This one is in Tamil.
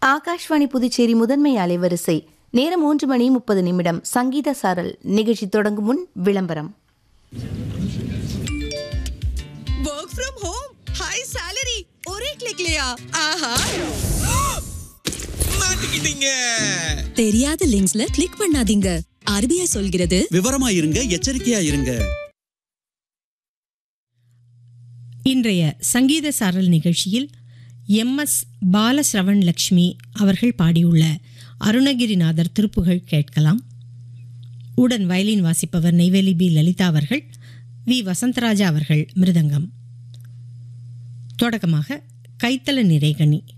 ஆகாஷ்வாணி புதுச்சேரி முதன்மை அலைவரிசை நேரம் மூன்று மணி முப்பது நிமிடம் சங்கீத சாரல் நிகழ்ச்சி தொடங்கும் முன் விளம்பரம் work from home high salary ஒரே கிளிக்லயா ஆஹா மாட்டிக்கிட்டீங்க தெரியாத லிங்க்ஸ்ல கிளிக் பண்ணாதீங்க ஆர்பிஐ சொல்கிறது விவரமா இருங்க எச்சரிக்கையா இருங்க இன்றைய சங்கீத சாரல் நிகழ்ச்சியில் எம் எஸ் பாலசிரவண் லக்ஷ்மி அவர்கள் பாடியுள்ள அருணகிரிநாதர் திருப்புகழ் கேட்கலாம் உடன் வயலின் வாசிப்பவர் நெய்வேலி பி லலிதா அவர்கள் வி வசந்தராஜா அவர்கள் மிருதங்கம் தொடக்கமாக கைத்தல நிறைகனி